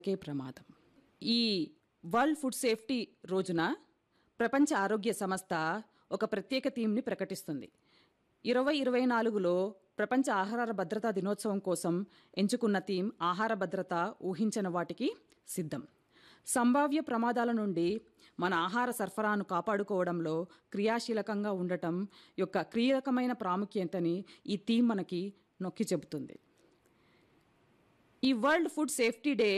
కే ప్రమాదం ఈ world food safety రోజున ప్రపంచ ఆరోగ్య సంస్థ ఒక ప్రత్యేక థీమ్ని ప్రకటిస్తుంది ఇరవై ఇరవై నాలుగులో ప్రపంచ ఆహార భద్రతా దినోత్సవం కోసం ఎంచుకున్న థీమ్ ఆహార భద్రత ఊహించిన వాటికి సిద్ధం సంభావ్య ప్రమాదాల నుండి మన ఆహార సరఫరాను కాపాడుకోవడంలో క్రియాశీలకంగా ఉండటం యొక్క క్రియకమైన ప్రాముఖ్యతని ఈ థీమ్ మనకి నొక్కి చెబుతుంది ఈ వరల్డ్ ఫుడ్ సేఫ్టీ డే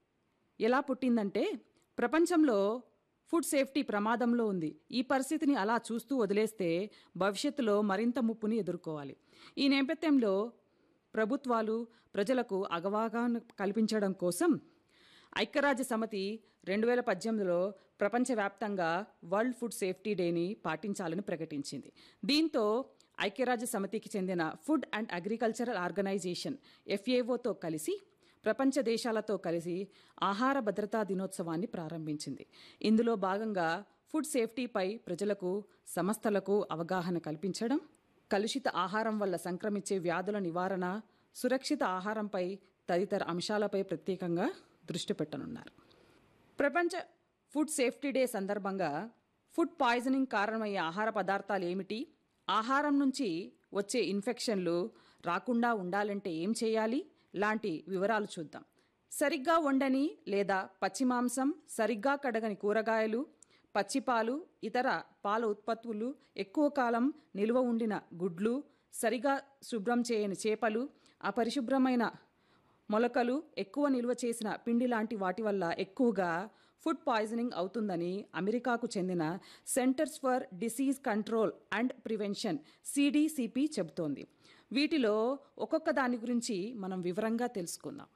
ఎలా పుట్టిందంటే ప్రపంచంలో ఫుడ్ సేఫ్టీ ప్రమాదంలో ఉంది ఈ పరిస్థితిని అలా చూస్తూ వదిలేస్తే భవిష్యత్తులో మరింత ముప్పుని ఎదుర్కోవాలి ఈ నేపథ్యంలో ప్రభుత్వాలు ప్రజలకు అవగాహన కల్పించడం కోసం ఐక్యరాజ్య సమితి రెండు వేల పద్దెనిమిదిలో ప్రపంచవ్యాప్తంగా వరల్డ్ ఫుడ్ సేఫ్టీ డేని పాటించాలని ప్రకటించింది దీంతో ఐక్యరాజ్య సమితికి చెందిన ఫుడ్ అండ్ అగ్రికల్చరల్ ఆర్గనైజేషన్ ఎఫ్ఏఓతో కలిసి ప్రపంచ దేశాలతో కలిసి ఆహార భద్రతా దినోత్సవాన్ని ప్రారంభించింది ఇందులో భాగంగా ఫుడ్ సేఫ్టీపై ప్రజలకు సంస్థలకు అవగాహన కల్పించడం కలుషిత ఆహారం వల్ల సంక్రమించే వ్యాధుల నివారణ సురక్షిత ఆహారంపై తదితర అంశాలపై ప్రత్యేకంగా దృష్టి పెట్టనున్నారు ప్రపంచ ఫుడ్ సేఫ్టీ డే సందర్భంగా ఫుడ్ పాయిజనింగ్ కారణమయ్యే ఆహార పదార్థాలు ఏమిటి ఆహారం నుంచి వచ్చే ఇన్ఫెక్షన్లు రాకుండా ఉండాలంటే ఏం చేయాలి లాంటి వివరాలు చూద్దాం సరిగ్గా వండని లేదా పచ్చి మాంసం సరిగ్గా కడగని కూరగాయలు పచ్చిపాలు ఇతర పాల ఉత్పత్తులు ఎక్కువ కాలం నిల్వ ఉండిన గుడ్లు సరిగా శుభ్రం చేయని చేపలు అపరిశుభ్రమైన మొలకలు ఎక్కువ నిల్వ చేసిన పిండి లాంటి వాటి వల్ల ఎక్కువగా ఫుడ్ పాయిజనింగ్ అవుతుందని అమెరికాకు చెందిన centres for disease control and prevention CDCP చెబుతోంది వీటిలో ఒక్కొక్క దాని గురించి మనం వివరంగా తెలుసుకుందాం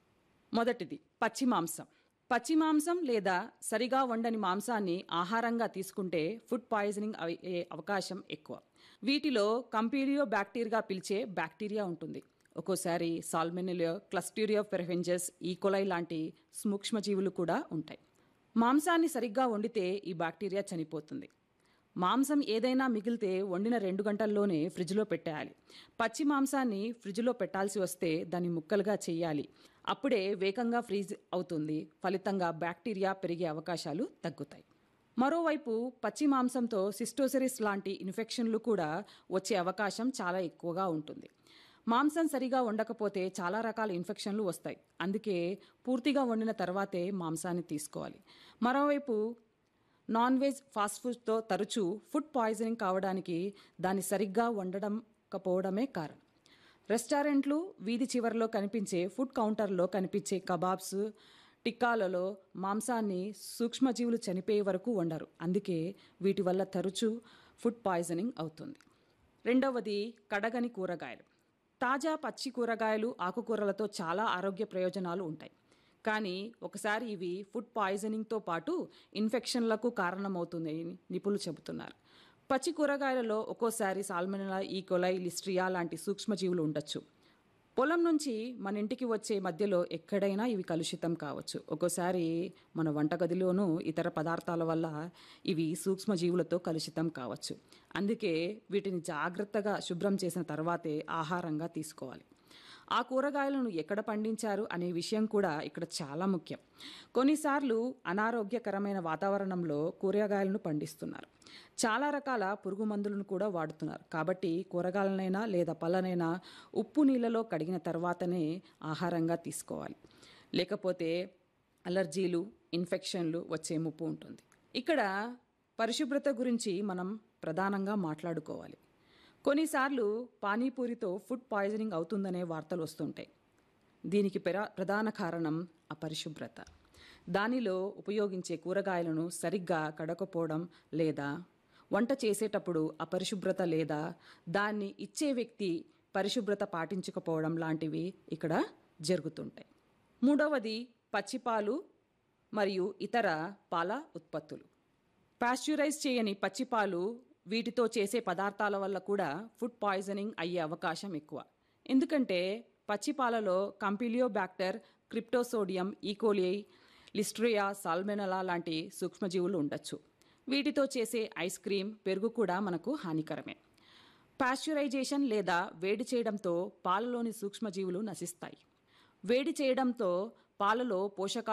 మొదటిది పచ్చి మాంసం పచ్చి మాంసం లేదా సరిగా వండని మాంసాన్ని ఆహారంగా తీసుకుంటే ఫుడ్ పాయిజనింగ్ అయ్యే అవకాశం ఎక్కువ వీటిలో కంపీరియో బ్యాక్టీరియా పిలిచే బ్యాక్టీరియా ఉంటుంది ఒక్కోసారి సాల్మెనిలియో క్లస్టీరియో పెర్హెంజెస్ ఈకోలై లాంటి సూక్ష్మజీవులు కూడా ఉంటాయి మాంసాన్ని సరిగ్గా వండితే ఈ బ్యాక్టీరియా చనిపోతుంది మాంసం ఏదైనా మిగిలితే వండిన రెండు గంటల్లోనే ఫ్రిడ్జ్లో పెట్టేయాలి పచ్చి మాంసాన్ని ఫ్రిడ్జ్లో పెట్టాల్సి వస్తే దాన్ని ముక్కలుగా చేయాలి అప్పుడే వేగంగా ఫ్రీజ్ అవుతుంది ఫలితంగా బ్యాక్టీరియా పెరిగే అవకాశాలు తగ్గుతాయి మరోవైపు పచ్చి మాంసంతో సిస్టోసెరిస్ లాంటి ఇన్ఫెక్షన్లు కూడా వచ్చే అవకాశం చాలా ఎక్కువగా ఉంటుంది మాంసం సరిగా వండకపోతే చాలా రకాల ఇన్ఫెక్షన్లు వస్తాయి అందుకే పూర్తిగా వండిన తర్వాతే మాంసాన్ని తీసుకోవాలి మరోవైపు నాన్ వెజ్ ఫాస్ట్ ఫుడ్తో తరచూ ఫుడ్ పాయిజనింగ్ కావడానికి దాన్ని సరిగ్గా వండడంకపోవడమే కారణం రెస్టారెంట్లు వీధి చివరిలో కనిపించే ఫుడ్ కౌంటర్లో కనిపించే కబాబ్స్ టిక్కాలలో మాంసాన్ని సూక్ష్మజీవులు చనిపోయే వరకు వండరు అందుకే వీటి వల్ల తరచూ ఫుడ్ పాయిజనింగ్ అవుతుంది రెండవది కడగని కూరగాయలు తాజా పచ్చి కూరగాయలు ఆకుకూరలతో చాలా ఆరోగ్య ప్రయోజనాలు ఉంటాయి కానీ ఒకసారి ఇవి ఫుడ్ పాయిజనింగ్తో పాటు ఇన్ఫెక్షన్లకు కారణమవుతుందని నిపుణులు చెబుతున్నారు పచ్చి కూరగాయలలో ఒక్కోసారి సాల్మెనలా ఈకోలై లిస్ట్రియా లాంటి సూక్ష్మజీవులు ఉండొచ్చు పొలం నుంచి మన ఇంటికి వచ్చే మధ్యలో ఎక్కడైనా ఇవి కలుషితం కావచ్చు ఒక్కోసారి మన వంటగదిలోనూ ఇతర పదార్థాల వల్ల ఇవి సూక్ష్మజీవులతో కలుషితం కావచ్చు అందుకే వీటిని జాగ్రత్తగా శుభ్రం చేసిన తర్వాతే ఆహారంగా తీసుకోవాలి ఆ కూరగాయలను ఎక్కడ పండించారు అనే విషయం కూడా ఇక్కడ చాలా ముఖ్యం కొన్నిసార్లు అనారోగ్యకరమైన వాతావరణంలో కూరగాయలను పండిస్తున్నారు చాలా రకాల పురుగు మందులను కూడా వాడుతున్నారు కాబట్టి కూరగాయలనైనా లేదా పళ్ళనైనా ఉప్పు నీళ్ళలో కడిగిన తర్వాతనే ఆహారంగా తీసుకోవాలి లేకపోతే అలర్జీలు ఇన్ఫెక్షన్లు వచ్చే ముప్పు ఉంటుంది ఇక్కడ పరిశుభ్రత గురించి మనం ప్రధానంగా మాట్లాడుకోవాలి కొన్నిసార్లు పానీపూరితో ఫుడ్ పాయిజనింగ్ అవుతుందనే వార్తలు వస్తుంటాయి దీనికి ప్రధాన కారణం అపరిశుభ్రత దానిలో ఉపయోగించే కూరగాయలను సరిగ్గా కడకపోవడం లేదా వంట చేసేటప్పుడు అపరిశుభ్రత లేదా దాన్ని ఇచ్చే వ్యక్తి పరిశుభ్రత పాటించకపోవడం లాంటివి ఇక్కడ జరుగుతుంటాయి మూడవది పచ్చిపాలు మరియు ఇతర పాల ఉత్పత్తులు పాశ్చరైజ్ చేయని పచ్చిపాలు వీటితో చేసే పదార్థాల వల్ల కూడా ఫుడ్ పాయిజనింగ్ అయ్యే అవకాశం ఎక్కువ ఎందుకంటే పచ్చిపాలలో కంపిలియో బ్యాక్టర్ క్రిప్టోసోడియం ఈకోలియై లిస్ట్రియా సాల్మెనలా లాంటి సూక్ష్మజీవులు ఉండొచ్చు వీటితో చేసే ఐస్ క్రీమ్ పెరుగు కూడా మనకు హానికరమే పాశ్చరైజేషన్ లేదా వేడి చేయడంతో పాలలోని సూక్ష్మజీవులు నశిస్తాయి వేడి చేయడంతో పాలలో పోషకాలు